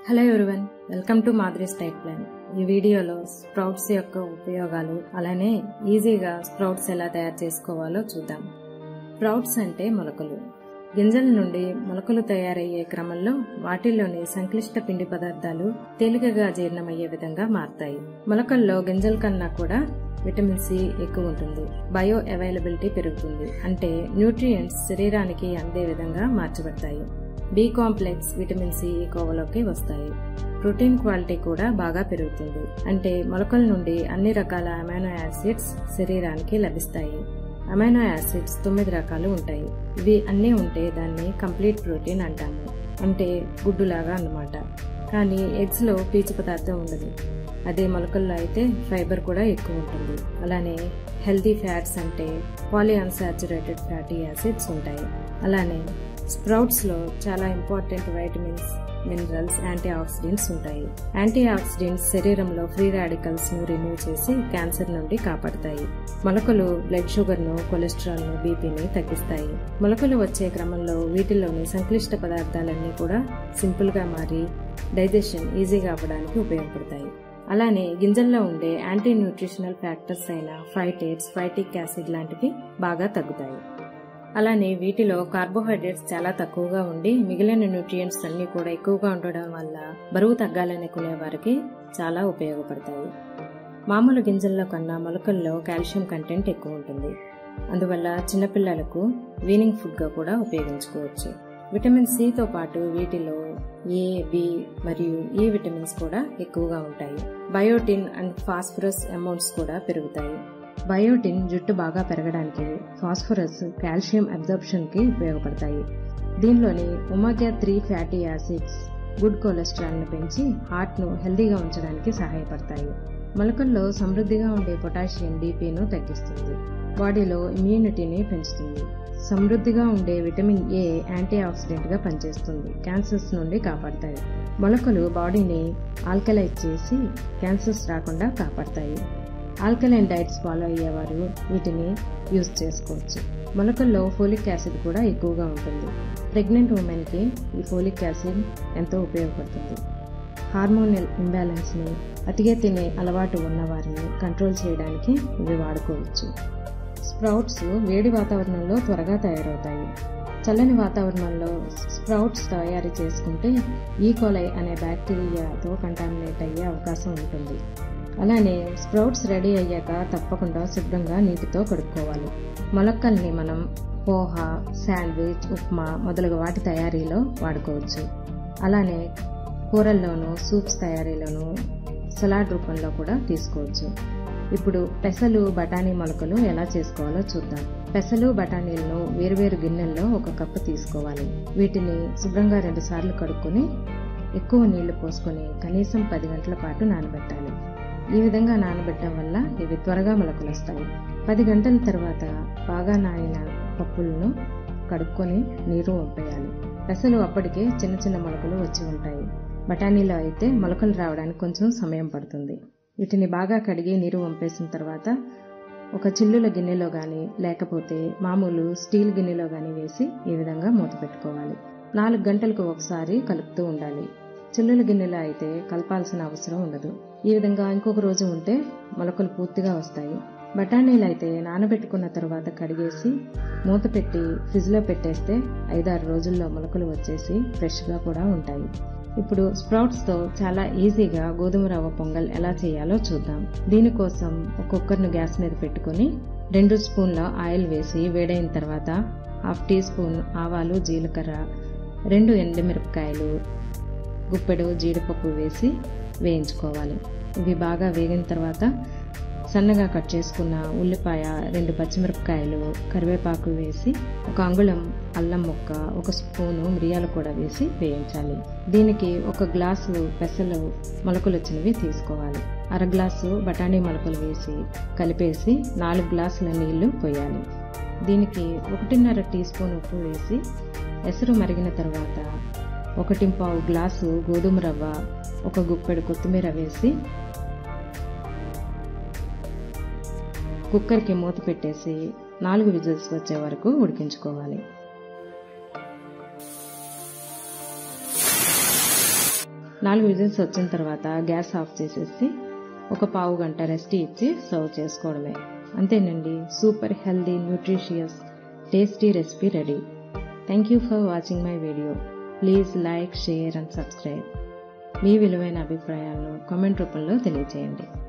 hello everyone welcome to Madhuri state plan ఈ వీడియోలో sprouts యొక్క ఉపయోగాలు అలానే ఈజీగా స్ప్రౌట్స్ ఎలా తయారు చేసుకోవాలో చూద్దాం స్ప్రౌట్స్ అంటే మొలకలు గింజల నుండి మొలకలు తయారయ్యే క్రమంలో వాటిల్లోని సంక్లిష్ట పిండి పదార్థాలు తేలికగా జీర్ణమయ్యే విధంగా మారతాయి మొలకల్లో గింజల కన్నా కూడా విటమిన్ సి ఎక్కువ ఉంటుంది బయో అవైలబిలిటీ పెరుగుతుంది అంటే న్యూట్రియంట్స్ శరీరానికి అందే విధంగా మార్చబడతాయి బి కాంప్లెక్స్ విటమిన్ సి ఈ కోవలోకి వస్తాయి ప్రోటీన్ క్వాలిటీ కూడా బాగా పెరుగుతుంది అంటే మొలకల నుండి అన్ని రకాల అమైనో యాసిడ్స్ శరీరానికి లభిస్తాయి అమైనో యాసిడ్స్ తొమ్మిది రకాలు ఉంటాయి ఇవి అన్నీ ఉంటే దాన్ని కంప్లీట్ ప్రోటీన్ అంటాము అంటే గుడ్డులాగా అన్నమాట కానీ ఎగ్స్ లో పీచు పదార్థం ఉండదు అదే మొలకల్లో అయితే ఫైబర్ కూడా ఎక్కువ ఉంటుంది అలానే హెల్తీ ఫ్యాట్స్ అంటే పాలీ అన్సాచురేటెడ్ ఫ్యాటీ యాసిడ్స్ ఉంటాయి అలానే స్ప్రౌట్స్ లో చాలా important vitamins minerals antioxidants ఉంటాయి యాంటీ ఆక్సిడెంట్స్ శరీరంలో ఫ్రీ రాడికల్స్ ను రిమూవ్ చేసి క్యాన్సర్ నుండి కాపాడతాయి మొలకలు బ్లడ్ షుగర్ ను కొలెస్ట్రాల్ ను బీపీని తగ్గిస్తాయి మొలకలు వచ్చే క్రమంలో వీటిల్లోని సంక్లిష్ట పదార్థాలన్నీ కూడా సింపుల్ గా మారి డైజెషన్ ఈజీగా అవ్వడానికి ఉపయోగపడతాయి అలానే గింజల్లో ఉండే యాంటీ న్యూట్రిషనల్ ఫ్యాక్టర్స్ అయిన ఫైటేట్స్ ఫైటిక్ యాసిడ్ లాంటివి బాగా తగ్గుతాయి అలానే వీటిలో కార్బోహైడ్రేట్స్ చాలా తక్కువగా ఉండి మిగిలిన న్యూట్రియంట్స్ అన్ని కూడా ఎక్కువగా ఉండడం వల్ల బరువు తగ్గాలనుకునే వారికి చాలా ఉపయోగపడతాయి మామూలు గింజల్లో కన్నా మొలకల్లో కాల్షియం కంటెంట్ ఎక్కువ ఉంటుంది అందువల్ల చిన్నపిల్లలకు వీనింగ్ ఫుడ్గా కూడా ఉపయోగించుకోవచ్చు విటమిన్ సితో పాటు వీటిలో ఏ బి మరియు ఈ విటమిన్స్ కూడా ఎక్కువగా ఉంటాయి బయోటిన్ అండ్ ఫాస్ఫరస్ అమౌంట్స్ కూడా పెరుగుతాయి బయోటిన్ జుట్టు బాగా పెరగడానికి ఫాస్ఫరస్ కాల్షియం అబ్జర్ప్షన్ కి ఉపయోగపడతాయి దీనిలోని omega three fatty acids good cholesterol ను పెంచి హార్ట్ ను హెల్దీగా ఉంచడానికి సహాయపడతాయి మొలకల్లో సమృద్ధిగా ఉండే పొటాషియం బీపీను తగ్గిస్తుంది బాడీలో ఇమ్యూనిటీని పెంచుతుంది సమృద్ధిగా ఉండే విటమిన్ ఏ యాంటీ ఆక్సిడెంట్ గా పనిచేస్తుంది క్యాన్సర్స్ నుండి కాపాడతాయి మొలకలు బాడీని ఆల్కలైజ్ చేసి క్యాన్సర్స్ రాకుండా కాపాడతాయి ఆల్కలైన్ డైట్స్ ఫాలో అయ్యేవారు వీటిని యూజ్ చేసుకోవచ్చు మొలకల్లో ఫోలిక్ యాసిడ్ కూడా ఎక్కువగా ఉంటుంది ప్రెగ్నెంట్ ఉమెన్కి ఈ ఫోలిక్ యాసిడ్ ఎంతో ఉపయోగపడుతుంది హార్మోనల్ ఇంబ్యాలెన్స్ని అతిగా తినే అలవాటు ఉన్న వారిని కంట్రోల్ చేయడానికి ఇవి వాడుకోవచ్చు స్ప్రౌట్స్ వేడి వాతావరణంలో త్వరగా తయారవుతాయి చల్లని వాతావరణంలో స్ప్రౌట్స్ తయారు చేసుకుంటే ఈకోలై అనే బ్యాక్టీరియాతో కంటామినేట్ అయ్యే అవకాశం ఉంటుంది అలానే స్ప్రౌట్స్ రెడీ అయ్యాక తప్పకుండా శుభ్రంగా నీటితో కడుక్కోవాలి మొలక్కల్ని మనం పోహా శాండ్విచ్ ఉప్మా మొదలగు వాటి తయారీలో వాడుకోవచ్చు అలానే కూరల్లోనూ సూప్స్ తయారీలోనూ సలాడ్ రూపంలో కూడా తీసుకోవచ్చు ఇప్పుడు పెసలు బఠానీ మొలకలు ఎలా చేసుకోవాలో చూద్దాం పెసలు బఠానీలను వేరువేరు గిన్నెల్లో ఒక కప్పు తీసుకోవాలి వీటిని శుభ్రంగా రెండు సార్లు కడుక్కొని ఎక్కువ నీళ్లు పోసుకొని కనీసం పది గంటల పాటు నానబెట్టాలి ఈ విధంగా నానబెట్టడం వల్ల ఇవి త్వరగా మొలకలు వస్తాయి పది గంటల తర్వాత బాగా నానిన పప్పులను కడుక్కొని నీరు వంపేయాలి పెసలు అప్పటికే చిన్న చిన్న మొలకలు వచ్చి ఉంటాయి బఠానీలో అయితే మొలకలు రావడానికి కొంచెం సమయం పడుతుంది వీటిని బాగా కడిగి నీరు వంపేసిన తర్వాత ఒక చిల్లుల గిన్నెలో కానీ లేకపోతే మామూలు స్టీల్ గిన్నెలో కానీ వేసి ఈ విధంగా మూత పెట్టుకోవాలి నాలుగు గంటలకు ఒకసారి కలుపుతూ ఉండాలి చిల్లుల గిన్నెలో అయితే కలపాల్సిన అవసరం ఉండదు ఈ విధంగా ఇంకొక రోజు ఉంటే మొలకలు పూర్తిగా వస్తాయి బఠానీలు అయితే నానబెట్టుకున్న తర్వాత కడిగేసి మూత పెట్టి ఫ్రిడ్జ్లో పెట్టేస్తే ఐదారు రోజుల్లో మొలకలు వచ్చేసి ఫ్రెష్గా కూడా ఉంటాయి ఇప్పుడు స్ప్రౌట్స్తో చాలా ఈజీగా గోధుమ రవ్వ పొంగల్ ఎలా చేయాలో చూద్దాం దీనికోసం ఒక కుక్కర్ను గ్యాస్ మీద పెట్టుకొని రెండు స్పూన్ల ఆయిల్ వేసి వేడైన తర్వాత హాఫ్ టీ స్పూన్ ఆవాలు జీలకర్ర రెండు ఎండుమిరపకాయలు గుప్పెడు జీడిపప్పు వేసి వేయించుకోవాలి ఇవి బాగా వేగిన తర్వాత సన్నగా కట్ చేసుకున్న ఉల్లిపాయ రెండు పచ్చిమిరపకాయలు కరివేపాకు వేసి ఒక అంగుళం అల్లం ముక్క ఒక స్పూను మిరియాలు కూడా వేసి వేయించాలి దీనికి ఒక గ్లాసు పెసలు మొలకలు వచ్చినవి తీసుకోవాలి అర గ్లాసు బఠానీ మొలకలు వేసి కలిపేసి నాలుగు గ్లాసుల నీళ్లు పోయాలి దీనికి ఒకటిన్నర టీ స్పూన్ ఉప్పు వేసి ఎసరు మరిగిన తర్వాత ఒకటి పావు గ్లాసు గోధుమ రవ్వ ఒక గుప్పెడు కొత్తిమీర వేసి కుక్కర్కి మూత పెట్టేసి నాలుగు విజిల్స్ వచ్చే వరకు ఉడికించుకోవాలి నాలుగు విజిల్స్ వచ్చిన తర్వాత గ్యాస్ ఆఫ్ చేసేసి ఒక పావు గంట రెస్ట్ ఇచ్చి సర్వ్ చేసుకోవడమే అంతేనండి super healthy nutritious tasty recipe ready thank you for watching my video please like share and subscribe మీ విలువైన అభిప్రాయాలను కామెంట్ రూపంలో తెలియజేయండి